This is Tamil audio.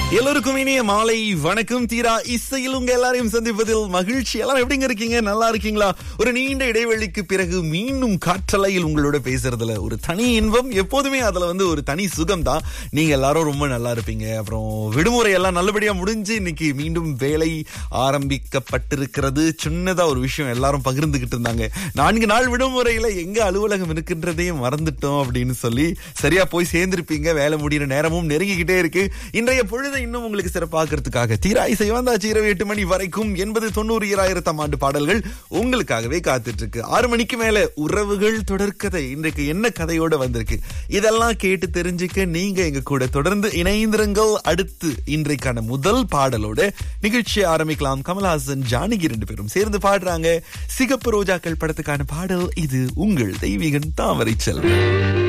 எல்லோருக்கும் இனிய மாலை வணக்கம் தீரா இசையில் உங்க எல்லாரையும் சந்திப்பதில் மகிழ்ச்சி எல்லாரும் எப்படிங்க இருக்கீங்க நல்லா இருக்கீங்களா ஒரு நீண்ட இடைவெளிக்கு பிறகு மீண்டும் காற்றலையில் உங்களோட பேசுறதுல ஒரு தனி இன்பம் எப்போதுமே அதுல வந்து ஒரு தனி சுகம் தான் நீங்க எல்லாரும் ரொம்ப நல்லா இருப்பீங்க அப்புறம் விடுமுறை எல்லாம் நல்லபடியா முடிஞ்சு இன்னைக்கு மீண்டும் வேலை ஆரம்பிக்கப்பட்டிருக்கிறது சின்னதா ஒரு விஷயம் எல்லாரும் பகிர்ந்துகிட்டு இருந்தாங்க நான்கு நாள் விடுமுறையில எங்க அலுவலகம் இருக்கின்றதையும் மறந்துட்டோம் அப்படின்னு சொல்லி சரியா போய் சேர்ந்திருப்பீங்க வேலை முடியிற நேரமும் நெருங்கிக்கிட்டே இருக்கு இன்றைய பொழுதை இன்னும் உங்களுக்கு சிறப்பாக்குறதுக்காக தீராய் செய்வந்தாச்சு இரவு எட்டு மணி வரைக்கும் எண்பது தொண்ணூறு ஈராயிரத்தாம் ஆண்டு பாடல்கள் உங்களுக்காகவே காத்துட்டு இருக்கு ஆறு மணிக்கு மேல உறவுகள் தொடர்கதை இன்றைக்கு என்ன கதையோட வந்திருக்கு இதெல்லாம் கேட்டு தெரிஞ்சுக்க நீங்க எங்க கூட தொடர்ந்து இணைந்திருங்கள் அடுத்து இன்றைக்கான முதல் பாடலோட நிகழ்ச்சியை ஆரம்பிக்கலாம் கமல்ஹாசன் ஜானகி ரெண்டு பேரும் சேர்ந்து பாடுறாங்க சிகப்பு ரோஜாக்கள் படத்துக்கான பாடல் இது உங்கள் தெய்வீகன் தாமரை செல்வன்